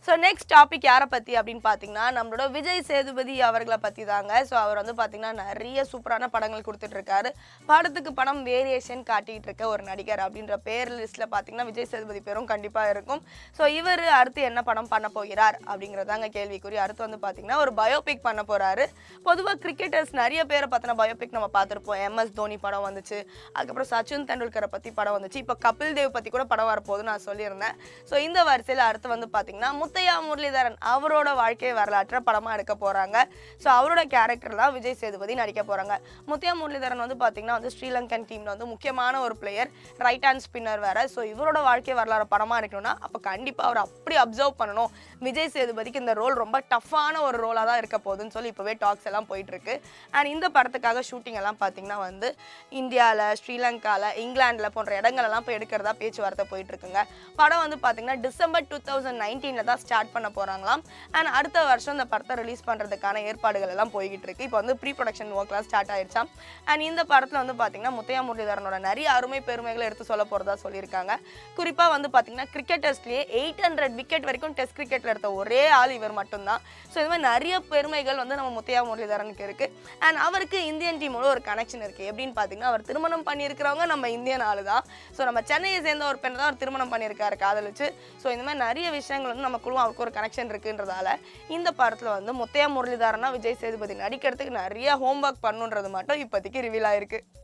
so next topic யாரை பற்றி அப்படின்னு பார்த்தீங்கன்னா நம்மளோட விஜய் சேதுபதி அவர்களை பற்றி தாங்க ஸோ அவர் வந்து பார்த்தீங்கன்னா நிறைய சூப்பரான படங்கள் கொடுத்துட்டு இருக்காரு படத்துக்கு படம் வேரியேஷன் காட்டிட்டு இருக்க ஒரு நடிகர் அப்படின்ற பேர் லிஸ்ட்டில் பார்த்தீங்கன்னா விஜய் சேதுபதி பேரும் கண்டிப்பாக இருக்கும் ஸோ இவர் அடுத்து என்ன படம் பண்ண போகிறார் அப்படிங்கிறதாங்க கேள்விக்குறி அடுத்து வந்து பார்த்தீங்கன்னா ஒரு பயோபிக் பண்ண போகிறாரு பொதுவாக கிரிக்கெட்டர்ஸ் நிறைய பேரை பற்றின பயோபிக் நம்ம பார்த்துருப்போம் எம்எஸ் தோனி படம் வந்துச்சு அதுக்கப்புறம் சச்சின் தெண்டுல்கரை பற்றி படம் வந்துச்சு இப்போ கபில் தேவ் பற்றி கூட படம் வரப்போகுதுன்னு நான் சொல்லியிருந்தேன் ஸோ இந்த வரிசையில் அடுத்து வந்து பார்த்தீங்கன்னா முத்தையா முரளிதரன் அவரோட வாழ்க்கை வரலாற்றை படமாக எடுக்க போகிறாங்க ஸோ அவரோட கேரக்டர் தான் விஜய் சேதுபதி நடிக்க போகிறாங்க முத்தையா முரளிதரன் வந்து பார்த்தீங்கன்னா வந்து ஸ்ரீலங்கன் டீமில் வந்து முக்கியமான ஒரு பிளேயர் ரைட் ஹேண்ட் ஸ்பின்னர் வேற ஸோ இவரோட வாழ்க்கை வரலாறு படமாக எடுக்கணும்னா அப்போ கண்டிப்பாக அவர் அப்படி அப்சர்வ் பண்ணணும் விஜய் சேதுபதிக்கு இந்த ரோல் ரொம்ப டஃப்பான ஒரு ரோலாக தான் இருக்க போகுதுன்னு சொல்லி இப்போவே டாக்ஸ் எல்லாம் போயிட்டு இருக்கு அண்ட் இந்த படத்துக்காக ஷூட்டிங் எல்லாம் பார்த்தீங்கன்னா வந்து இந்தியாவில் ஸ்ரீலங்காவில் இங்கிலாந்தில் போன்ற இடங்களெல்லாம் போய் எடுக்கிறதா பேச்சுவார்த்தை போயிட்டு இருக்குங்க படம் வந்து பார்த்தீங்கன்னா டிசம்பர் டூ தௌசண்ட் நைன்டீனில் தான் ஸ்டார்ட் பண்ண போகிறாங்களாம் அண்ட் அடுத்த வருஷம் இந்த படத்தை ரிலீஸ் பண்ணுறதுக்கான ஏற்பாடுகள் எல்லாம் போய்கிட்டு இருக்கு இப்போ வந்து ப்ரீ ப்ரொடக்ஷன் ஒர்க்லாம் ஸ்டார்ட் ஆயிடுச்சாம் அண்ட் இந்த படத்தில் வந்து பார்த்தீங்கன்னா முத்தையா முரளிதரனோட நிறைய அருமை பெருமைகளை எடுத்து சொல்ல போகிறதா சொல்லியிருக்காங்க குறிப்பாக வந்து பார்த்தீங்கன்னா கிரிக்கெட்டர்ஸ்லேயே எயிட் ஹண்ட்ரட் விக்கெட் வரைக்கும் டெஸ்ட் கிரிக்கெட்டில் எடுத்த ஒரே ஆள் இவர் மட்டும்தான் ஸோ இது மாதிரி நிறைய பெருமைகள் வந்து நம்ம முத்தையா முரளிதரனுக்கு இருக்குது அண்ட் அவருக்கு இந்தியன் டீமோட ஒரு கனெக்ஷன் இருக்குது எப்படின்னு பார்த்தீங்கன்னா அவர் திருமணம் பண்ணியிருக்கிறவங்க நம்ம இந்தியன் ஆளு தான் ஸோ நம்ம சென்னையை சேர்ந்த ஒரு பெண்ணை தான் அவர் திருமணம் பண்ணியிருக்காரு காதலிச்சு ஸோ இந்த மாதிரி நிறைய விஷயங்கள் வந்து நம்ம குழுவும் அவருக்கு ஒரு கனெக்ஷன் இருக்குன்றதால இந்த படத்தில் வந்து முத்தையா முரளிதரனா விஜய் சேதுபதி நடிக்கிறதுக்கு நிறைய ஹோம்ஒர்க் பண்ணுன்றது மட்டும் இப்போதைக்கு ரிவீல் ஆயிருக்கு